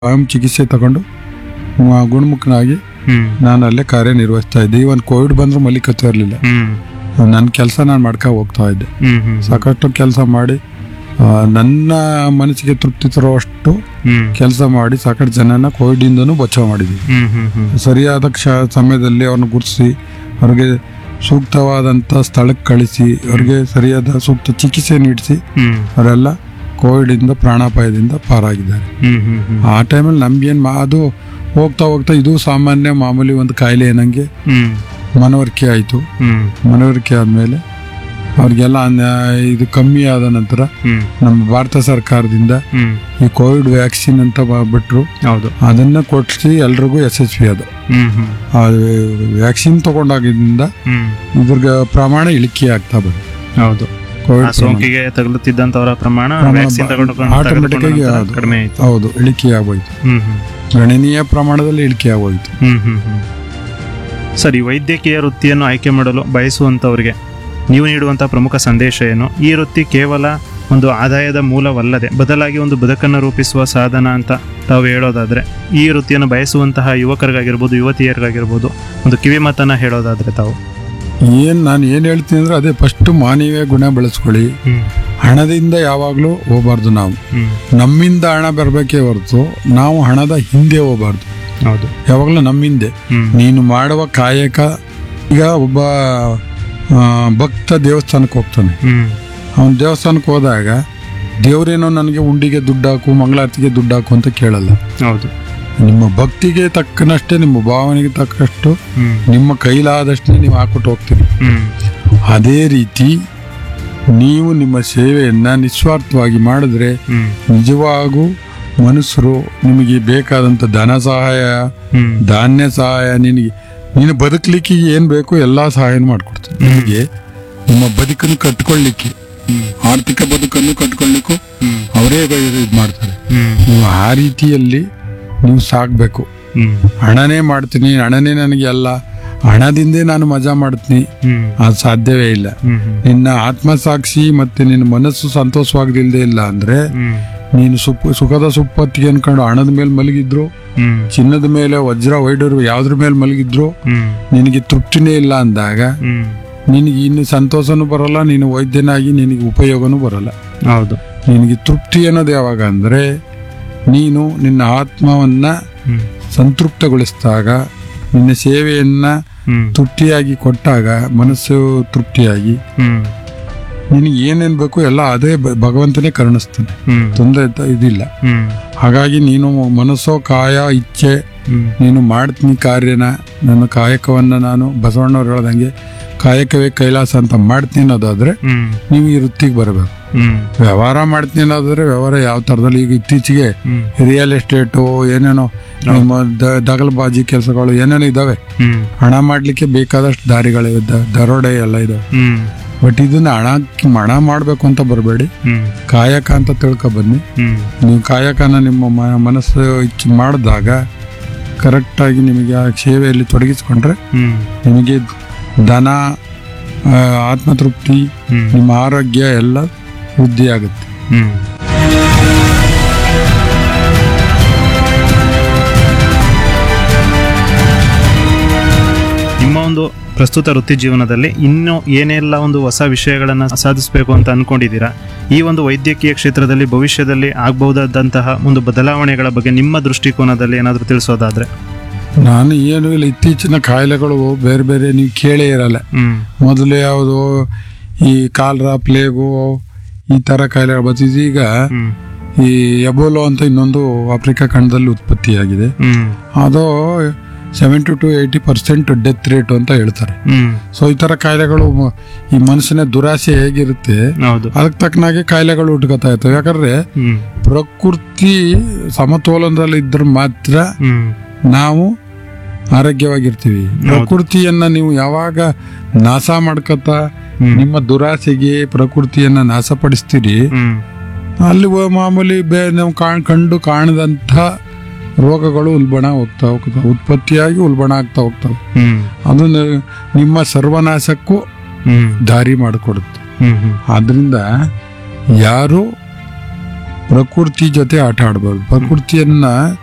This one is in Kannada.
ಸ್ವಯಂ ಚಿಕಿತ್ಸೆ ತಗೊಂಡು ಮ- ಗುಣಮುಖನಾಗಿ ಹ್ಮ್ ನಾನು ಅಲ್ಲೇ ಕಾರ್ಯನಿರ್ವಹಿಸ್ತಾ ಇದ್ದೆ ಇವನ್ ಕೋವಿಡ್ ಬಂದ್ರು ಮಲಿಕತ್ತು ಇರಲಿಲ್ಲ ಹ್ಮ್ ನನ್ನ ಕೆಲಸ ನಾನು ಮಾಡ್ಕೊ ಹೋಗ್ತಾ ಇದ್ದೆ ಹ್ಮ್ ಹ್ಮ್ ಸಾಕಷ್ಟು ಕೆಲಸ ಮಾಡಿ ಆ, ನನ್ನ ಮನಸ್ಸಿಗೆ ತೃಪ್ತಿ ತರುವಷ್ಟು ಹ್ಮ್ ಕೆಲಸ ಮಾಡಿ ಸಾಕಷ್ಟು ಜನನ ಕೋವಿಡಿಂದನೂ ಬಚಾವ್ ಮಾಡಿದ್ವಿ ಹ್ಮ್ ಹ್ಮ್ ಹ್ಮ್ ಸರಿಯಾದ ಕ್ಷ ಸಮಯದಲ್ಲಿ ಅವ್ರನ್ನ ಗುರುತಿಸಿ ಅವ್ರಿಗೆ ಸೂಕ್ತವಾದಂಥ ಸ್ಥಳಕ್ಕೆ ಕಳಿಸಿ ಅವ್ರಿಗೆ ಸರಿಯಾದ ಸೂಕ್ತ ಚಿಕಿತ್ಸೆ ನೀಡಿಸಿ ಹ್ಮ್ ಅವರೆಲ್ಲ ಕೋವಿಡಿಂದ ಪ್ರಾಣಾಪಾಯದಿಂದ ಪಾರಾಗಿದ್ದಾರೆ ಹ್ಮ್ ಹ್ಮ್ ಹ್ಮ್ ಆ ಟೈಮಲ್ಲಿ ನಮ್ಗೇನು ಮಾ ಅದು ಹೋಗ್ತಾ ಹೋಗ್ತಾ ಇದು ಸಾಮಾನ್ಯ ಮಾಮೂಲಿ ಒಂದು ಕಾಯಿಲೆ ಏನಂಗೆ ಹ್ಮ್ ಮನವರಿಕೆ ಆಯಿತು ಹ್ಮ್ ಮನವರಿಕೆ ಆದಮೇಲೆ ಅವ್ರಿಗೆಲ್ಲ ಅನ್ಯ- ಇದು ಕಮ್ಮಿ ಆದ ನಂತರ ಹ್ಮ್ ನಮ್ಮ ಭಾರತ ಸರ್ಕಾರದಿಂದ ಹ್ಮ್ ಈ ಕೋವಿಡ್ ವ್ಯಾಕ್ಸಿನ್ ಅಂತ ಬ- ಬಿಟ್ರು ಹೌದು ಅದನ್ನ ಕೊಡಿಸಿ ಎಲ್ರಿಗೂ ಯಶಸ್ವಿ ಅದು ಹ್ಮ್ ಹ್ಮ್ ಆ ವ್ಯಾಕ್ಸಿನ್ ತಗೊಂಡಾಗಿದ್ದರಿಂದ ಹ್ಮ್ ಇದ್ರ ಪ್ರಮಾಣ ಇಳಿಕೆ ಆಗ್ತಾ ಬಂತು ಹೌದು ಆ ಕೋವಿಡ್ ಸೋಂಕಿಗೆ ತಗುಲುತ್ತಿದ್ದಂತವರ ಪ್ರಮಾಣ ವ್ಯಾಕ್ಸಿನ್ ತಗೊಂಡು ಆಟೋಮೆಟಿಕ್ ಆಗಿ ತಗೊಂಡು ಹೌದು. ಕಡಿಮೆ ಆಯ್ತು ಹೌದು ಇಳಿಕೆ ಆಗೋಯ್ತು ಹ್ಮ್ ಹ್ಮ್ ಗಣನೀಯ ಪ್ರಮಾಣದಲ್ಲಿ ಇಳಿಕೆ ಆಗೋಯ್ತು ಹ್ಮ್ ಹ್ಮ್ ಹ್ಮ್ ಸರಿ ವೈದ್ಯಕೀಯ ವೃತ್ತಿಯನ್ನು ಆಯ್ಕೆ ಮಾಡಲು ಬಯಸುವಂತವರಿಗೆ ನೀವು ನೀಡುವಂತಹ ಪ್ರಮುಖ ಸಂದೇಶ ಏನು ಈ ವೃತ್ತಿ ಕೇವಲ ಒಂದು ಆದಾಯದ ಮೂಲವಲ್ಲದೆ ಬದಲಾಗಿ ಒಂದು ಬದುಕನ್ನು ರೂಪಿಸುವ ಸಾಧನ ಅಂತ ತಾವು ಹೇಳೋದಾದ್ರೆ ಈ ವೃತ್ತಿಯನ್ನು ಬಯಸುವಂತಹ ಯುವಕರಿಗಾಗಿರ್ಬೋದು ಯುವತಿಯರಿಗಾಗಿರ್ಬೋದು ಒಂದು ಕಿವಿ ಮಾತನ್ನ ಹೇಳೋದಾದ್ರೆ ತಾವು ಏನ್ ನಾನು ಏನ್ ಹೇಳ್ತೀನಿ ಅಂದ್ರೆ ಅದೇ ಫಸ್ಟ್ ಮಾನವೀಯ ಗುಣ ಬೆಳೆಸ್ಕೊಳ್ಳಿ ಹ್ಮ್ ಹಣದಿಂದ ಯಾವಾಗಲೂ ಹೋಗ್ಬಾರ್ದು ನಾವು ಹ್ಮ್ ನಮ್ಮಿಂದ ಹಣ ಬರಬೇಕೇ ಹೊರತು ನಾವು ಹಣದ ಹಿಂದೆ ಹೋಗ್ಬಾರ್ದು ಹೌದು ಯಾವಾಗಲೂ ನಮ್ಮಿಂದೆ ಹ್ಮ್ ನೀನು ಮಾಡುವ ಕಾಯಕ ಈಗ ಒಬ್ಬ ಆ, ಭಕ್ತ ದೇವಸ್ಥಾನಕ್ಕೆ ಹೋಗ್ತಾನೆ ಹ್ಮ್ ಅವನ ದೇವಸ್ಥಾನಕ್ಕೆ ಹೋದಾಗ ದೇವರೇನೋ ನನಗೆ ಉಂಡಿಗೆ ದುಡ್ಡು ಹಾಕು ಮಂಗಳಾರತಿಗೆ ದುಡ್ಡು ಹಾಕು ಅಂತ ಕೇಳಲ್ಲ ಹೌದು ನಿಮ್ಮ ಭಕ್ತಿಗೆ ತಕ್ಕನಷ್ಟೇ ನಿಮ್ಮ ಭಾವನೆಗೆ ತಕ್ಕಷ್ಟು ಹ್ಮ್ ನಿಮ್ಮ ಕೈಲಾದಷ್ಟೇ ನೀವು ಹಾಕ್ಬಿಟ್ಟು ಹೋಗ್ತೀರಿ ಹ್ಮ್ ಅದೇ ರೀತಿ ನೀವು ನಿಮ್ಮ ಸೇವೆಯನ್ನ ನಿಸ್ವಾರ್ಥವಾಗಿ ಮಾಡಿದ್ರೆ ಹ್ಮ್ ನಿಜವಾಗೂ ಮನುಷ್ಯರು ನಿಮಗೆ ಬೇಕಾದಂಥ ಧನ ಸಹಾಯ ಹ್ಮ್ ಧಾನ್ಯ ಸಹಾಯ ನಿನಗೆ ನೀನು ಬದುಕಲಿಕ್ಕೆ ಏನು ಬೇಕು ಎಲ್ಲ ಸಹಾಯ ಮಾಡಿಕೊಡ್ತಾರೆ ನಿಮಗೆ ನಿಮ್ಮ ಬದುಕನ್ನು ಕಟ್ಕೊಳ್ಳಿಕ್ಕೆ ಹ್ಮ್ ಆರ್ಥಿಕ ಬದುಕನ್ನು ಕಟ್ಕೊಳ್ಳಿಕ್ಕೂ ಹ್ಮ್ ಅವರೇ ಇದು ಮಾಡ್ತಾರೆ ಹ್ಮ್ ನೀವು ಆ ರೀತಿಯಲ್ಲಿ ನೀವು ಸಾಗಬೇಕು ಹ್ಮ್ ಹಣನೇ ಮಾಡ್ತೀನಿ ಹಣನೇ ನನಗೆ ಅಲ್ಲ ಹಣದಿಂದೇ ನಾನು ಮಜಾ ಮಾಡ್ತೀನಿ ಹ್ಮ್ ಅದು ಸಾಧ್ಯವೇ ಇಲ್ಲ ಹ್ಮ್ ಹ್ಮ್ ನಿನ್ನ ಆತ್ಮಸಾಕ್ಷಿ ಮತ್ತೆ ನಿನ್ನ ಮನಸ್ಸು ಸಂತೋಷವಾಗದಿಲ್ಲದೆ ಇಲ್ಲ ಅಂದ್ರೆ ಹ್ಮ್ ನೀನು ಸುಪ್ ಸುಖದ ಸುಪ್ಪತ್ತಿಗೆ ಅನ್ಕೊಂಡು ಹಣದ ಮೇಲೆ ಮಲಗಿದ್ರು ಹ್ಮ್ ಚಿನ್ನದ ಮೇಲೆ ವಜ್ರ ವೈಡರು ಯಾವ್ದ್ರ ಮೇಲೆ ಮಲಗಿದ್ರು ಹ್ಮ್ ನಿನಗೆ ತೃಪ್ತಿನೇ ಇಲ್ಲ ಅಂದಾಗ ಹ್ಮ್ ನಿನಗೆ ಇನ್ನು ಸಂತೋಷನೂ ಬರಲ್ಲ ನೀನು ವೈದ್ಯನಾಗಿ ನಿನಗೆ ಉಪಯೋಗನೂ ಬರಲ್ಲ ಹೌದು ನಿನಗೆ ತೃಪ್ತಿ ಅನ್ನೋದು ಯಾವಾಗ ಅಂದ್ರೆ ನೀನು ನಿನ್ನ ಆತ್ಮವನ್ನ ಹ್ಮ್ ಸಂತೃಪ್ತಗೊಳಿಸಿದಾಗ ನಿನ್ನ ಸೇವೆಯನ್ನ ಹ್ಮ್ ತೃಪ್ತಿಯಾಗಿ ಕೊಟ್ಟಾಗ ಮನಸ್ಸು ತೃಪ್ತಿಯಾಗಿ ಹ್ಮ್ ನಿನಗೆ ಏನೇನ್ ಬೇಕು ಎಲ್ಲ ಅದೇ ಭ- ಭಗವಂತನೇ ಕರುಣಿಸ್ತಾನೆ ಹ್ಮ್ ತೊಂದರೆ ಇದ್ದ- ಇದಿಲ್ಲ ಹ್ಮ್ ಹಾಗಾಗಿ ನೀನು ಮನಸ್ಸೋ ಕಾಯ ಇಚ್ಛೆ ಹ್ಮ್ ನೀನು ಮಾಡ್ತೀನಿ ಕಾರ್ಯನ ನನ್ನ ಕಾಯಕವನ್ನ ನಾನು ಬಸವಣ್ಣವ್ರು ಹೇಳ್ದಂಗೆ ಕಾಯಕವೇ ಕೈಲಾಸ ಅಂತ ಮಾಡ್ತೀನಿ ಅನ್ನೋದಾದ್ರೆ ಹ್ಮ್ ನೀವು ಈ ವೃತ್ತಿಗೆ ಬರಬೇಕು ಹ್ಮ್ ವ್ಯವಹಾರ ಮಾಡ್ತೀನಿ ಅನ್ನೋದಾದ್ರೆ ವ್ಯವಹಾರ ಯಾವ ಥರದಲ್ಲಿ ಈಗ ಇತ್ತೀಚೆಗೆ ಹ್ಮ್ ರಿಯಲ್ ಎಸ್ಟೇಟು ಏನೇನೋ ನಮ್ಮ ದ- ದಗಲ್ಬಾಜಿ ಕೆಲಸಗಳು ಏನೇನೋ ಇದಾವೆ ಹ್ಮ್ ಹಣ ಮಾಡ್ಲಿಕ್ಕೆ ಬೇಕಾದಷ್ಟು ದಾರಿಗಳಿವೆ ದ- ದರೋಡೆ ಎಲ್ಲ ಇದಾವೆ ಹ್ಮ್ ಬಟ್ ಇದನ್ನ ಹಣ ಹಣ ಮಾಡಬೇಕು ಅಂತ ಬರಬೇಡಿ ಹ್ಮ್ ಕಾಯಕ ಅಂತ ತಿಳ್ಕೊ ಬನ್ನಿ ಹ್ಮ್ ನೀವು ಕಾಯಕನ ನಿಮ್ಮ ಮ- ಮನಸ್ಸು ಇಚ್ಛೆ ಮಾಡಿದಾಗ ಕರೆಕ್ಟಾಗಿ ನಿಮಗೆ ಆ ಸೇವೆಯಲ್ಲಿ ತೊಡಗಿಸ್ಕೊಂಡ್ರೆ ಹ್ಮ್ ನಿಮಗೆ ಧನ ಆ, ಆತ್ಮತೃಪ್ತಿ ಹ್ಮ್ ನಿಮ್ಮ ಆರೋಗ್ಯ ಎಲ್ಲ ವೃದ್ಧಿ ಆಗುತ್ತೆ ಹ್ಮ್ ನಿಮ್ಮ ಒಂದು ಪ್ರಸ್ತುತ ವೃತ್ತಿ ಜೀವನದಲ್ಲಿ ಇನ್ನೂ ಏನೆಲ್ಲ ಒಂದು ಹೊಸ ವಿಷಯಗಳನ್ನು ಸಾಧಿಸಬೇಕು ಅಂತ ಅನ್ಕೊಂಡಿದ್ದೀರಾ ಈ ಒಂದು ವೈದ್ಯಕೀಯ ಕ್ಷೇತ್ರದಲ್ಲಿ ಭವಿಷ್ಯದಲ್ಲಿ ಆಗಬಹುದಾದಂತಹ ಒಂದು ಬದಲಾವಣೆಗಳ ಬಗ್ಗೆ ನಿಮ್ಮ ದೃಷ್ಟಿಕೋನದಲ್ಲಿ ಏನಾದರೂ ತಿಳಿಸೋದಾದ್ರೆ ನಾನು ಏನು ಇಲ್ಲ ಇತ್ತೀಚಿನ ಕಾಯಿಲೆಗಳು ಬೇರೆ ಬೇರೆ ನೀವು ಕೇಳೇ ಇರಲ್ಲ ಹ್ಮ್ ಮೊದಲು ಯಾವುದು ಈ ಕಾಲ್ರಾ ಪ್ಲೇಗು ಈ ಥರ ಕಾಯಿಲೆಗಳು ಬರ್ತಿದ್ದು ಈಗ ಹ್ಮ್ ಈ ಎಬೋಲೋ ಅಂತ ಇನ್ನೊಂದು ಆಫ್ರಿಕಾ ಖಂಡದಲ್ಲಿ ಉತ್ಪತ್ತಿಯಾಗಿದೆ ಹ್ಮ್ ಅದು seventy to eighty percent death rate ಅಂತ ಹೇಳ್ತಾರೆ ಹ್ಮ್ ಸೊ ಈ ಥರ ಕಾಯಿಲೆಗಳು ಮ- ಈ ಮನುಷ್ಯನ ದುರಾಸೆ ಹೇಗಿರುತ್ತೆ ಹೌದು ಅದಕ್ಕೆ ತಕ್ಕನಾಗೆ ಕಾಯಿಲೆಗಳು ಹುಟ್ಕೋತಾ ಇರ್ತವೆ ಯಾಕಂದ್ರೆ ಹ್ಮ್ ಪ್ರಕೃತಿ ಸಮತೋಲನದಲ್ಲಿ ಇದ್ರೆ ಮಾತ್ರ ಹ್ಮ್ ನಾವು ಆರೋಗ್ಯವಾಗಿರ್ತೀವಿ ಪ್ರಕೃತಿಯನ್ನ ನೀವು ಯಾವಾಗ ನಾಶ ಮಾಡ್ಕೊತಾ ಹ್ಮ್. ನಿಮ್ಮ ದುರಾಸೆಗೆ ಪ್ರಕೃತಿಯನ್ನ ನಾಶಪಡಿಸ್ತೀರಿ ಹ್ಮ್ ಅಲ್ಲಿ ವ- ಮಾಮೂಲಿ ಬೇ ನಾವು ಕಾಣ್ ಕಂಡು ಕಾಣದಂಥ ರೋಗಗಳು ಉಲ್ಬಣ ಹೋಗ್ತಾ ಹೋಗ್ತಾವೆ ಉತ್ಪತ್ತಿಯಾಗಿ ಉಲ್ಬಣ ಆಗ್ತಾ ಹೋಗ್ತವೆ ಹ್ಮ್ ಅದು ನ- ನಿಮ್ಮ ಸರ್ವನಾಶಕ್ಕೂ ಹ್ಮ್ ದಾರಿ ಮಾಡಿಕೊಡುತ್ತೆ ಹ್ಮ್ ಹ್ಮ್ ಆದ್ರಿಂದ ಯಾರು ಪ್ರಕೃತಿ ಜೊತೆ ಆಟ ಆಡಬಾರ್ದು ಪ್ರಕೃತಿಯನ್ನ